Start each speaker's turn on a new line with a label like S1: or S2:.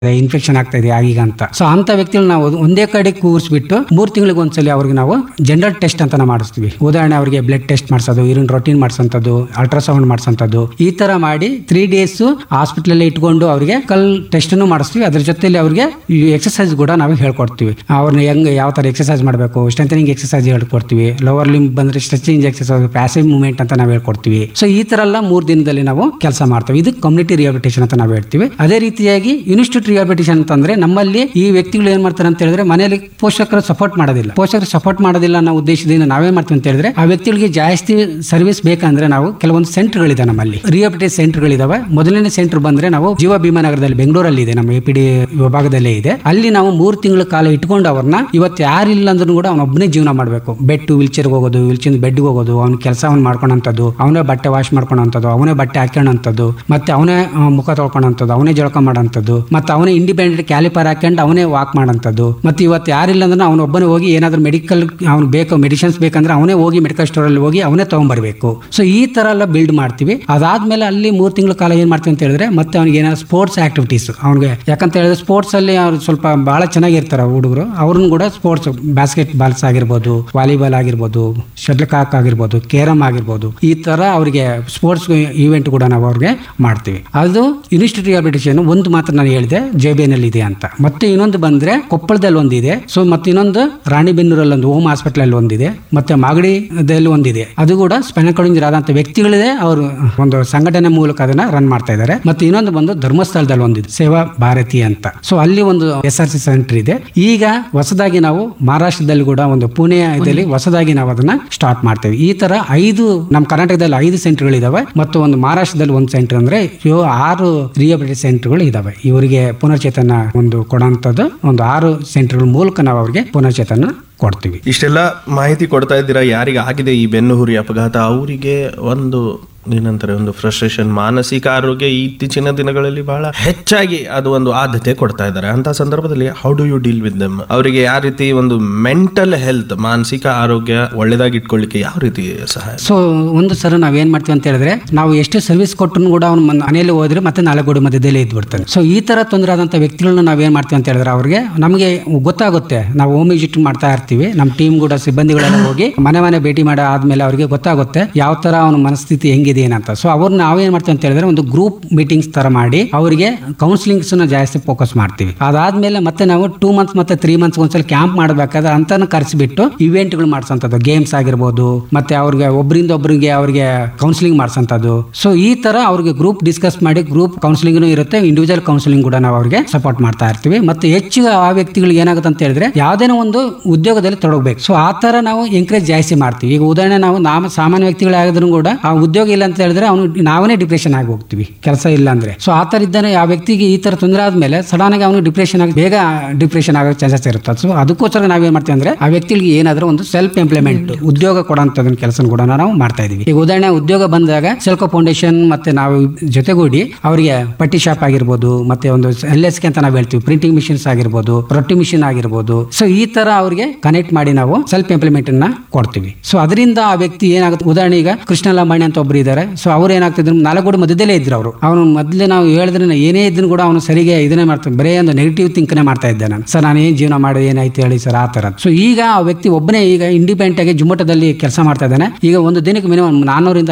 S1: infection ಆಗ್ತಾ ಇದೆ ಆಗೀಗ ಅಂತ ಸೊ ಅಂತ ವ್ಯಕ್ತಿಗಳು ನಾವು ಒಂದೇ ಕಡೆ ಕೂರಿಸ್ಬಿಟ್ಟು ಮೂರ್ ತಿಂಗಳಿಗೆ ಒಂದ್ಸಲಿ ಅವ್ರಿಗೆ ನಾವು ಜನರಲ್ ಟೆಸ್ಟ್ ಅಂತ ನಾವು ಮಾಡಿಸ್ತೀವಿ ಉದಾಹರಣೆ ಅವರಿಗೆ ಬ್ಲಡ್ ಟೆಸ್ಟ್ ಮಾಡಿಸೋದು ಯೂರಿನ್ ರೊಟೀನ್ ಮಾಡಿಸೋಂಥದ್ದು ಅಲ್ಟ್ರಾಸೌಂಡ್ ಮಾಡಿಸೋಂಥದ್ದು ಈ ತರ ಮಾಡಿ ತ್ರೀ ಡೇಸ್ ಹಾಸ್ಪಿಟಲ್ ಇಟ್ಕೊಂಡು ಅವರಿಗೆ ಕಲ್ ಟೆಸ್ಟ್ ಮಾಡಿಸ್ತೀವಿ ಅದ್ರ ಜೊತೆಲಿ ಅವ್ರಿಗೆ ಎಕ್ಸರ್ಸೈಸ್ ಕೂಡ ನಾವು ಹೇಳ್ಕೊಡ್ತೀವಿ ಅವ್ರನ್ನ ಹೆಂಗ್ ಯಾವ ತರ ಎಕ್ಸರ್ಸೈಸ್ ಮಾಡಬೇಕು ಸ್ಟ್ರೆಂಥನಿಂಗ್ ಎಕ್ಸರ್ಸೈಸ್ ಹೇಳ್ಕೊಡ್ತೀವಿ ಲವರ್ ಲಿಂಬ್ ಬಂದ್ರೆ ಸ್ಟ್ರೆಚಿಂಗ್ ಎಕ್ಸರ್ಸೈಸ್ ಪ್ಯಾಸಿವ್ ಮೂವ್ಮೆಂಟ್ ಅಂತ ನಾವು ಹೇಳ್ಕೊಡ್ತೀವಿ ಸೊ ಈ ತರ ಎಲ್ಲ ಮೂರ್ ದಿನದಲ್ಲಿ ನಾವು ಕೆಲಸ ಮಾಡ್ತೀವಿ ಇದು ಕಮ್ಯುನಿಟಿ ರಿಹಾಬಿಲಿಟೇಷನ್ ಅಂತ ನಾವು ಹೇಳ್ತೀವಿ ಅದೇ ರೀತಿಯಾಗಿ ಇನ್ಸ್ಟಿಟ್ಯೂಟ್ ರಿಹಾಬಿಲಿಟೇಷನ್ ಅಂತಂದ್ರೆ ನಮ್ಮಲ್ಲಿ ಈ ವ್ಯಕ್ತಿಗಳು ಏನ್ ಮಾಡ್ತಾರೆ ಅಂತ ಹೇಳಿದ್ರೆ ಮನೆಯಲ್ಲಿ ಪೋಷಕರು ಸಪೋರ್ಟ್ ಮಾಡೋದಿಲ್ಲ ಪೋಷಕರು ಸಪೋರ್ಟ್ ಮಾಡೋದಿಲ್ಲ ಅನ್ನೋ ಉದ್ದೇಶದಿಂದ ನಾವೇನ್ ಮಾಡ್ತೀವಿ ಅಂತ ಹೇಳಿದ್ರೆ ಆ ವ್ಯಕ್ತಿಗಳಿಗೆ ಜಾಸ್ತಿ ಸರ್ವಿಸ್ ಬೇಕಂದ್ರೆ ನಾವು ಕೆಲವೊಂದು ಸೆಂಟರ್ಗಳಿದೆ ನಮ್ಮಲ್ಲಿ ರಿಹಾಬಿಲಿಟೇಷನ್ ಸೆಂಟರ್ಗಳಿದಾವೆ ಮೊದಲನೇ ಸೆಂಟರ್ ಬಂದ್ರೆ ನಾವು ಜೀವ ಭೀಮಾ ನಗರದಲ್ಲಿ ಬೆಂಗಳೂರಲ್ಲಿ ಇದೆ ನಮ್ಮ ಎ ಪಿ ಡಿ ವಿಭಾಗದಲ್ಲೇ ಇದೆ ಅಲ್ಲಿ ನಾವು ಮೂರು ತಿಂಗಳ ಕಾಲ ಇಟ್ಕೊಂಡು ಅವ್ರನ್ನ ಇವತ್ತು ಯಾರಿಲ್ಲ ಅಂದ್ರೂ ಕೂಡ ಅವನೊಬ್ಬನೇ ಜೀವನ ಮಾಡಬೇಕು ಬೆಡ್ ವೀಲ್ ಚೇರ್ಗೆ ಹೋಗೋದು ವೀಲ್ ಚೇರ್ ಬೆಡ್ಗೆ ಹೋಗೋದು ಅವ್ನ ಕೆಲಸವನ್ನು ಮಾಡ್ಕೊಳಂಥದ್ದು ಅವನೇ ಬಟ್ಟೆ ವಾಶ್ ಮಾಡ್ಕೊಳಂಥದ್ದು ಅವನೇ ಬಟ್ಟೆ ಹಾಕ್ಕೊಳ್ಳೋಂಥದ್ದು ಮತ್ತೆ ಅವನೇ ಆ, ಮುಖ ತೊಳ್ಕೊಳಂಥದ್ದು ಅವನೇ ಜಳಕ ಮಾಡೋಂಥದ್ದು ಮತ್ತೆ ಅವನೇ ಇಂಡಿಪೆಂಡೆಂಟ್ ಕ್ಯಾಲಿಪರ್ ಹಾಕೊಂಡು ಅವನೇ ವಾಕ್ ಮಾಡೋಂಥದ್ದು ಮತ್ತೆ ಇವತ್ತು ಯಾರಿಲ್ಲ ಅಂದ್ರೆ ಅವನು ಒಬ್ಬನೇ ಹೋಗಿ ಏನಾದ್ರೂ ಮೆಡಿಕಲ್ ಅವ್ನು ಬೇಕು ಮೆಡಿಸಿನ್ಸ್ ಬೇಕಂದ್ರೆ ಅವನೇ ಹೋಗಿ ಮೆಡಿಕಲ್ ಸ್ಟೋರ್ ಅಲ್ಲಿ ಹೋಗಿ ಅವನೇ ತಗೊಂಡ್ಬರ್ಬೇಕು ಸೊ ಈ ತರ ಎಲ್ಲ ಬಿಲ್ಡ್ ಮಾಡ್ತೀವಿ ಅದಾದ್ಮೇಲೆ ಅಲ್ಲಿ ಮೂರು ತಿಂಗಳ ಕಾಲ ಏನ್ ಮಾಡ್ತೀವಿ ಅಂತ ಹೇಳಿದ್ರೆ ಮತ್ತೆ ಅವ್ನಿಗೆ ಏನಾದ್ರು ಸ್ಪೋರ್ಟ್ಸ್ ಆಕ್ಟಿವಿಟೀಸ್ ಅವ್ನಿಗೆ ಯಾಕಂತ ಹೇಳಿದ್ರೆ ಸ್ಪೋರ್ಟ್ಸ್ ಅಲ್ಲಿ ಅವ್ರು ಸ್ವಲ್ಪ ಬಹಳ ಚೆನ್ನಾಗಿರ್ತಾರೆ ಹುಡುಗರು ಅವ್ರನ್ನ ಕೂಡ ಸ್ಪೋರ್ಟ್ಸ್ ಬಾಸ್ಕೆಟ್ ಬಾಲ್ಸ್ ಆಗಿರ್ಬೋದು ವಾಲಿಬಾಲ್ ಆಗಿರ್ಬೋದು ಶಟ್ಲ್ ಕಾಕ್ ಆಗಿರ್ಬೋದು ಕೇರಮ್ ಆಗಿರ್ಬೋದು ಈ ತರ ಅವರಿಗೆ ಸ್ಪೋರ್ಟ್ಸ್ ಇವೆಂಟ್ ಕೂಡ ನಾವು ಅವ್ರಿಗೆ ಮಾಡ್ತೀವಿ ಅದು ಇನ್ಸ್ಟಿಟ್ಯೂಟ್ ರಿಹಾಬಿಲಿಟೇಷನ್ ಒಂದು ಮಾತ್ರ ನಾನು ಹೇಳಿದೆ ಜೆಬಿಎನ್ ಇದೆ ಅಂತ ಮತ್ತೆ ಇನ್ನೊಂದು ಬಂದ್ರೆ ಕೊಪ್ಪಳದಲ್ಲಿ ಒಂದಿದೆ ಸೊ ಮತ್ತೆ ಇನ್ನೊಂದು ರಾಣಿಬೆನ್ನೂರಲ್ಲಿ ಒಂದು ಹೋಮ್ ಹಾಸ್ಪಿಟಲ್ ಅಲ್ಲಿ ಒಂದಿದೆ ಮತ್ತೆ ಮಾಗಡಿದಲ್ಲಿ ಒಂದಿದೆ ಅದು ಕೂಡ ಸ್ಪೈನಲ್ ಕಾರ್ಡ್ ಇಂಜರಿ ಆದಂತ ವ್ಯಕ್ತಿಗಳಿದೆ ಅವರು ಒಂದು ಸಂಘಟನೆ ಮೂಲಕ ಅದನ್ನ ರನ್ ಮಾಡ್ತಾ ಇದ್ದಾರೆ ಮತ್ತೆ ಇನ್ನೊಂದು ಬಂದು ಧರ್ಮಸ್ಥಳದಲ್ಲಿ ಒಂದಿದೆ ಸೇವಾ ಭಾರತಿ ಅಂತ ಸೊ ಅಲ್ಲಿ ಒಂದು ಎಸ್ ಆರ್ ಸಿ ಸೆಂಟರ್ ಇದೆ ಈಗ ಹೊಸದಾಗಿ ನಾವು ಮಹಾರಾಷ್ಟ್ರದಲ್ಲಿ ಕೂಡ ಒಂದು ಪುಣೆ ಇದರಲ್ಲಿ ಹೊಸದಾಗಿ ನಾವು ಅದನ್ನ ಸ್ಟಾರ್ಟ್ ಮಾಡ್ತೇವೆ ಈ ತರ ಐದು ನಮ್ಮ ಕರ್ನಾಟಕದಲ್ಲಿ ಐದು ಸೆಂಟರ್ಗಳಿದಾವೆ ಮತ್ತು ಒಂದು ಮಹಾರಾಷ್ಟ್ರದಲ್ಲಿ ಒಂದು ಸೆಂಟರ್ ಅಂದ್ರೆ ಇವು ಆರು ರಿಹಾಬಿಲಿಟಿ ಸೆಂಟರ್ಗಳು ಇದಾವೆ ಇವರಿಗೆ ಪುನರ್ಚೇತನ ಒಂದು ಕೊಡೋಂಥದ್ದು ಒಂದು ಆರು ಸೆಂಟರ್ಗಳ ಮೂಲಕ ನಾವು ಅವರಿಗೆ ಪುನರ್ಚೇತನ ಕೊಡ್ತೀವಿ
S2: ಇಷ್ಟೆಲ್ಲ ಮಾಹಿತಿ ಕೊಡ್ತಾ ಇದ್ದೀರಾ ಯಾರಿಗೆ ಆಗಿದೆ ಈ ಬೆನ್ನು ಹುರಿ ಅಪಘಾತ ಅವರಿಗೆ ಒಂದು ಏನಂತಾರೆ ಒಂದು ಫ್ರಸ್ಟ್ರೇಷನ್ ಮಾನಸಿಕ ಆರೋಗ್ಯ ಈ ಇತ್ತೀಚಿನ ದಿನಗಳಲ್ಲಿ ಬಹಳ ಹೆಚ್ಚಾಗಿ ಅದು ಒಂದು ಆದ್ಯತೆ ಕೊಡ್ತಾ ಇದ್ದಾರೆ ಅಂತ ಸಂದರ್ಭದಲ್ಲಿ how do you deal with them ಅವರಿಗೆ ಯಾವ ರೀತಿ ಒಂದು ಮೆಂಟಲ್ ಹೆಲ್ತ್ ಮಾನಸಿಕ ಆರೋಗ್ಯ ಒಳ್ಳೆದಾಗಿ ಇಟ್ಕೊಳ್ಳಿಕ್ಕೆ ಯಾವ ರೀತಿ ಸಹಾಯ
S1: ಸೊ ಒಂದು ಸಲ ನಾವೇನ್ ಮಾಡ್ತೀವಿ ಅಂತ ಹೇಳಿದ್ರೆ ನಾವು ಎಷ್ಟು ಸರ್ವಿಸ್ ಕೊಟ್ಟರು ಕೂಡ ಅವ್ನು ಮನೆಯಲ್ಲಿ ಹೋದ್ರೆ ಮತ್ತೆ ನಾಳೆ ಗೋಡೆ ಮಧ್ಯದಲ್ಲಿ ಇದ್ದು ಬಿಡ್ತಾನೆ ಸೊ ಈ ತರ ತೊಂದರೆ ಆದಂತ ವ್ಯಕ್ತಿಗಳನ್ನ ನಾವೇನ್ ಮಾಡ್ತೀವಿ ಅಂತ ಹೇಳಿದ್ರೆ ಅವ್ರಿಗೆ ನಮಗೆ ಗೊತ್ತಾಗುತ್ತೆ ನಾವು ಹೋಮ್ ವಿಸಿಟ್ ಮಾಡ್ತಾ ಇರ್ತೀವಿ ನಮ್ಮ ಟೀಮ್ ಕೂಡ ಸಿಬ್ಬಂದಿಗಳೆಲ್ಲ ಹೋಗಿ ಮನೆ ಮನೆ ಭೇಟಿ ಮಾಡೋ ಆದ್ಮೇಲೆ ಅವರಿಗೆ ಗೊತ್ತಾಗುತ್ತೆ ಯಾವ ತರ ಅವನ ಮನಸ್ಥಿತಿ ಹೆಂಗಿದೆ ಏನಂತ ಸೊ ಅವ್ರನ್ನ ನಾವೇನ್ ಮಾಡ್ತೀವಿ ಅಂತ ಹೇಳಿದ್ರೆ ಒಂದು ಗ್ರೂಪ್ ಮೀಟಿಂಗ್ಸ್ ತರ ಮಾಡಿ ಅವರಿಗೆ ಕೌನ್ಸಿಲಿಂಗ್ಸ್ ನ ಜಾಸ್ತಿ ಫೋಕಸ್ ಮಾಡ್ತೀವಿ ಅದಾದ್ಮೇಲೆ ಮತ್ತೆ ನಾವು ಟೂ ಮಂತ್ಸ್ ಮತ್ತೆ ತ್ರೀ ಮಂತ್ಸ್ ಒಂದ್ಸಲ ಕ್ಯಾಂಪ್ ಮಾಡಬೇಕಾದ್ರೆ ಅಂತಾನು ಕರೆಸಿಬಿಟ್ಟು ಇವೆಂಟ್ಗಳು ಮಾಡಿಸೋಂಥದ್ದು ಗೇಮ್ಸ್ ಆಗಿರ್ಬೋದು ಮತ್ತೆ ಅವ್ರಿಗೆ ಒಬ್ಬರಿಂದ ಒಬ್ಬರಿಗೆ ಅವ್ರಿಗೆ ಕೌನ್ಸಿಲಿಂಗ್ ಮಾಡಿಸೋಂಥದ್ದು ಸೊ ಈ ತರ ಅವ್ರಿಗೆ ಗ್ರೂಪ್ ಡಿಸ್ಕಸ್ ಮಾಡಿ ಗ್ರೂಪ್ ಕೌನ್ಸಿಲಿಂಗ್ ಇರುತ್ತೆ ಇಂಡಿವಿಜುವಲ್ ಕೌನ್ಸಿಲಿಂಗ್ ಕೂಡ ನಾವು ಅವ್ರಿಗೆ ಸಪೋರ್ಟ್ ಮಾಡ್ತಾ ಇರ್ತೀವಿ ಮತ್ತೆ ಹೆಚ್ಚು ಆ ವ್ಯಕ್ತಿಗಳಿಗೆ ಏನಾಗುತ್ತೆ ಅಂತ ಹೇಳಿದ್ರೆ ಯಾವ್ದೇನೋ ಒಂದು ಉದ್ಯೋಗದಲ್ಲಿ ತೊಡಗಬೇಕು ಸೊ ಆ ತರ ನಾವು ಎಂಕರೇಜ್ ಜಾಸ್ತಿ ಮಾಡ್ತೀವಿ ಈಗ ಉದಾಹರಣೆ ನಾವು ನಾಮ ಸಾಮಾನ್ಯ ವ್ಯಕ್ತಿಗಳಾಗಿದ್ರು ಕೂಡ ಆ ಉದ್ಯೋಗ ಇಲ್ಲ ಅಂತ ಹೇಳಿದ್ರೆ ಅವನು ನಾವೇ ಡಿಪ್ರೆಷನ್ ಆಗಿ ಹೋಗ್ತೀವಿ ಕೆಲಸ ಇಲ್ಲ ಅಂದ್ರೆ ಸೊ ಆ ತರ ಇದ್ದಾನೆ ಆ ವ್ಯಕ್ತಿಗೆ ಈ ತರ ತೊಂದರೆ ಆದ್ಮೇಲೆ ಸಡನ್ ಆಗಿ ಅವನು ಡಿಪ್ರೆಷನ್ ಆಗಿ ಬೇಗ ಡಿಪ್ರೆಷನ್ ಆಗೋ ಚಾನ್ಸಸ್ ಇರುತ್ತೆ ಸೊ ಅದಕ್ಕೋಸ್ಕರ ನಾವೇನ್ ಮಾಡ್ತೀವಿ ಅಂದ್ರೆ ಆ ವ್ಯಕ್ತಿಗಳಿಗೆ ಏನಾದ್ರೂ ಒಂದು ಸೆಲ್ಫ್ ಎಂಪ್ಲಾಯ್ಮೆಂಟ್ ಉದ್ಯೋಗ ಕೊಡೋಂಥದ್ದು ಕೆಲಸ ಕೂಡ ನಾವು ಮಾಡ್ತಾ ಇದೀವಿ ಈಗ ಉದಾಹರಣೆ ಉದ್ಯೋಗ ಬಂದಾಗ ಸೆಲ್ಕೋ ಫೌಂಡೇಶನ್ ಮತ್ತೆ ನಾವು ಜೊತೆಗೂಡಿ ಅವರಿಗೆ ಪಟ್ಟಿ ಶಾಪ್ ಆಗಿರ್ಬೋದು ಮತ್ತೆ ಒಂದು ಎಲ್ ಎಸ್ ಕೆ ಅಂತ ನಾವು ಹೇಳ್ತೀವಿ ಪ್ರಿಂಟಿಂಗ್ ಮಿಷಿನ್ಸ್ ಆಗಿರ್ಬೋದು ರೊಟ್ಟಿ ಮಿಷಿನ್ ಆಗಿರ್ಬೋದು ಸೊ ಈ ತರ ಅವರಿಗೆ ಕನೆಕ್ಟ್ ಮಾಡಿ ನಾವು ಸೆಲ್ಫ್ ಎಂಪ್ಲಾಯ್ಮೆಂಟ್ ಅನ್ನ ಕೊಡ್ತೀವಿ ಸೊ ಅದರಿಂದ ಆ ವ್ಯಕ್ತಿ ಏನಾಗುತ್ತೆ ಉದಾಹರಣೆ ಈಗ ಕೃಷ್ಣ ಲಂಬಾಣಿ ಅಂತ ಒಬ್ರು ಇದ್ದಾರೆ ಸೊ ಅವ್ರು ಏನಾಗ್ತಿದ್ರು ನಾಲ್ಕು ಮಧ್ಯದಲ್ಲೇ ಇದ್ರು ಅವರು ಅವನು ಮೊದಲೇ ನಾವು ಹೇಳಿದ್ರೆ ಏನೇ ಇದ್ರು ಕೂಡ ಅವನು ಸರಿಗೆ ಇದನ್ನೇ ಮಾಡ್ತಾನೆ ಬರೇ ಒಂದು ನೆಗೆಟಿವ್ ಥಿಂಕ್ನೇ ಮಾಡ್ತಾ ಇದ್ದೆ ನಾನು ಸರ್ ನಾನು ಏನ್ ಜೀವನ ಮಾಡಿ ಏನಾಯ್ತು ಹೇಳಿ ಸರ್ ಆ ತರ ಸೊ ಈಗ ಆ ವ್ಯಕ್ತಿ ಒಬ್ಬನೇ ಈಗ ಇಂಡಿಪೆಂಡೆಂಟ್ ಆಗಿ ಜುಮ್ಮಟದಲ್ಲಿ ಕೆಲಸ ಮಾಡ್ತಾ ಇದ್ದಾನೆ ಈಗ ಒಂದು ದಿನಕ್ಕೆ ಮಿನಿಮಮ್ ನಾನ್ನೂರಿಂದ